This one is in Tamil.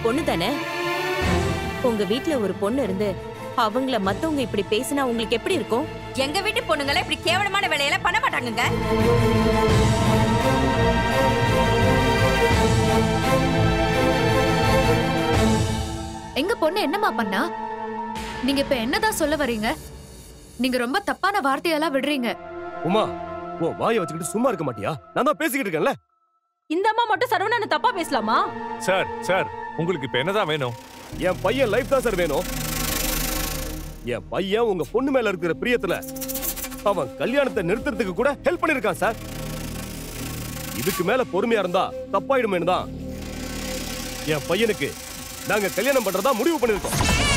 பொண்ணு தானே உங்க வீட்ல ஒரு பொண்ணு இருந்து அவங்கள மத்தவங்க இப்படி பேசினா உங்களுக்கு எப்படி இருக்கும் எங்க வீட்டு பொண்ணுங்கள இப்படி கேவலமான வேலையெல்லாம் பண்ண மாட்டாங்கங்க எங்க பொண்ணு என்னம்மா பண்ணா நீங்க இப்ப என்னதான் சொல்ல வர்றீங்க நீங்க ரொம்ப தப்பான வார்த்தையெல்லாம் விடுறீங்க உமா உன் வாயை வச்சுக்கிட்டு சும்மா இருக்க மாட்டியா நான் தான் பேசிக்கிட்டு இருக்கேன்ல இந்த அம்மா மட்டும் சரவணனை தப்பா பேசலாமா சார் சார் உங்களுக்கு இப்ப என்னதான் வேணும் என் பையன் லைஃப் தான் சார் வேணும் என் பையன் உங்க பொண்ணு மேல இருக்கிற பிரியத்துல அவன் கல்யாணத்தை நிறுத்துறதுக்கு கூட ஹெல்ப் பண்ணிருக்கான் சார் இதுக்கு மேல பொறுமையா இருந்தா தப்பாயிடுமேனு தான் என் பையனுக்கு நாங்க கல்யாணம் பண்றதா முடிவு பண்ணிருக்கோம்